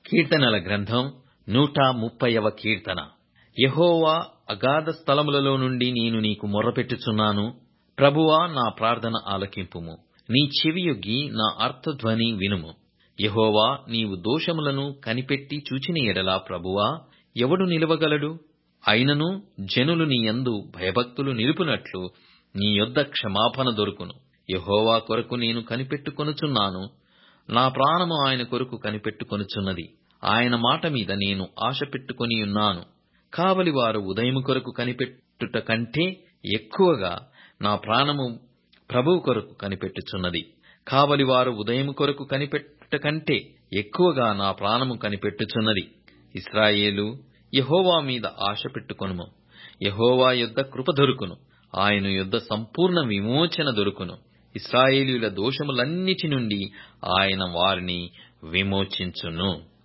కీర్తనల గ్రంథం నూట ముప్పైవ కీర్తన యెహోవా అగాధ స్థలములలో నుండి నేను నీకు మొర్రపెట్టుచున్నాను ప్రభువా నా ప్రార్థన ఆలకింపుము నీ చెవియొగ్గి నా ఆర్తధ్వని వినుము యెహోవా నీవు దోషములను కనిపెట్టి చూచిన ఎడల ప్రభువా ఎవడు నిలవగలడు అయినను జనులు నీ యందు భయభక్తులు నిలుపునట్లు నీ యొద్ద క్షమాపణ దొరుకును యెహోవా కొరకు నేను కనిపెట్టుకొనుచున్నాను నా ప్రాణము ఆయన కొరకు కనిపెట్టుకొనుచున్నది ఆయన మాట మీద నేను ఆశ పెట్టుకొనియున్నాను కావలివారు ఉదయము కొరకు కనిపెట్టుట కంటే ఎక్కువగా నా ప్రాణము ప్రభువు కొరకు కనిపెట్టుచున్నది కావలివారు ఉదయము కొరకు కనిపెట్టుట కంటే ఎక్కువగా నా ప్రాణము కనిపెట్టుచున్నది ఇస్రాయేలు యెహోవా మీద ఆశ పెట్టుకొనుము యెహోవా యొద్ద కృప దొరుకును ఆయన యొద్ద సంపూర్ణ విమోచన దొరుకును ఇస్రాయేలీయుల దోషములన్నిటి నుండి ఆయన వారిని విమోచించును